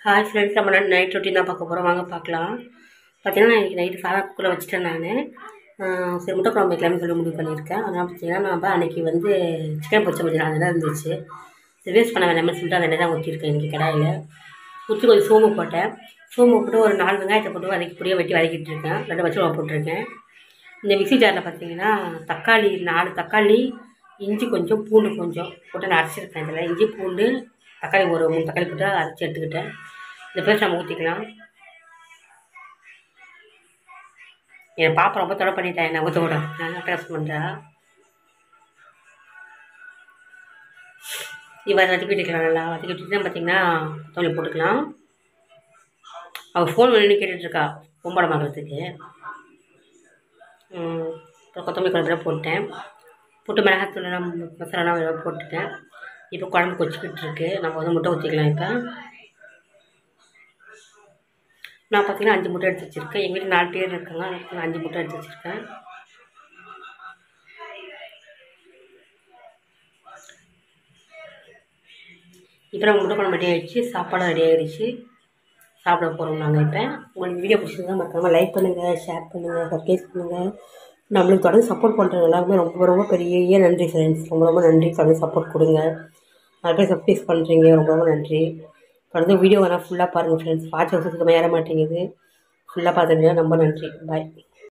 hi friends நம்ம night routine தான் பார்க்க போகிறோம் வாங்க பார்க்கலாம் பார்த்தீங்கன்னா இன்றைக்கி நைட்டு சாதம் குக்கரில் வச்சுட்டேன் நான் சரி முட்டை குழம்பு வைக்கலாம்னு சொல்லி முடிவு பண்ணியிருக்கேன் அதனால் பார்த்தீங்கன்னா நம்ம அன்றைக்கி வந்து சிக்கன் பொரிச்ச கொஞ்சம் அதெல்லாம் இருந்துச்சு சரி வேஸ்ட் பண்ண வேண்டாம்னு சொல்லிட்டு அதை தான் ஊற்றிருக்கேன் இன்றைக்கி கடாயில் ஊற்றி கொஞ்சம் சோம்பு போட்டேன் சோம்பு போட்டு ஒரு நாலு வெங்காயத்தை போட்டு வதக்கி பொடியாக வெட்டி வதக்கிட்டு இருக்கேன் ரெண்டு பச்சை மிளகா போட்டிருக்கேன் இந்த மிக்ஸி ஜாரில் பார்த்தீங்கன்னா தக்காளி நாலு தக்காளி இஞ்சி கொஞ்சம் பூண்டு கொஞ்சம் போட்டு நான் அரைச்சிருக்கேன் இதில் இஞ்சி பூண்டு தக்காளி ஒரு மூணு தக்காளி போட்டு அரைச்சி எடுத்துக்கிட்டேன் இந்த பேஸ்ட் நம்ம ஊற்றிக்கலாம் என் பாப்பா ரொம்ப தொலை பண்ணிட்டேன் என்ன ஊற்ற விட நான் அட்டகாசம் பண்ணுறா இவர் வதக்கிட்டுக்கலாம் நல்லா வதக்கிட்டு பார்த்தீங்கன்னா தோலை போட்டுக்கலாம் அவள் ஃபோன் பண்ணி கேட்டுட்ருக்கா பொம்பளை பார்க்குறதுக்கு அப்புறம் கொத்தமல்லி குழம்புலாம் போட்டேன் போட்டு மிளகாத்தூள்லாம் மசாலாலாம் எல்லாம் போட்டுட்டேன் இப்போ குழம்பு கொச்சிக்கிட்டு இருக்கு நம்ம வந்து முட்டை ஊற்றிக்கலாம் இப்போ நான் பார்த்தீங்கன்னா அஞ்சு முட்டை எடுத்து வச்சுருக்கேன் எங்கள் வீட்டில் நாலு பேர் இருக்காங்க அதுக்கு நான் அஞ்சு முட்டை எடுத்து வச்சுருக்கேன் இப்போ நம்ம முட்டை குழம்பு ரெடி ஆகிடுச்சு சாப்பாடும் ரெடி ஆகிடுச்சு சாப்பிட போகிறோம் நாங்கள் இப்போ உங்களுக்கு வீடியோ பிடிச்சிருந்தா மறக்காமல் லைக் பண்ணுங்கள் ஷேர் பண்ணுங்கள் சப்ஸ்கிரைப் பண்ணுங்கள் நம்மளுக்கு தொடர்ந்து சப்போர்ட் பண்ணுற எல்லாருமே ரொம்ப ரொம்ப பெரிய நன்றி ஃப்ரெண்ட்ஸ் ரொம்ப ரொம்ப நன்றி தொடர்ந்து சப்போர்ட் கொடுங்க நிறைய பேர் சப்ஸ்கிரைப் பண்ணுறீங்க ரொம்ப ரொம்ப நன்றி தொடர்ந்து வீடியோ வேணால் ஃபுல்லாக பாருங்கள் ஃப்ரெண்ட்ஸ் வாட்ச் சுத்தமாக ஏற மாட்டேங்குது ஃபுல்லாக பார்த்துருங்க ரொம்ப நன்றி பாய்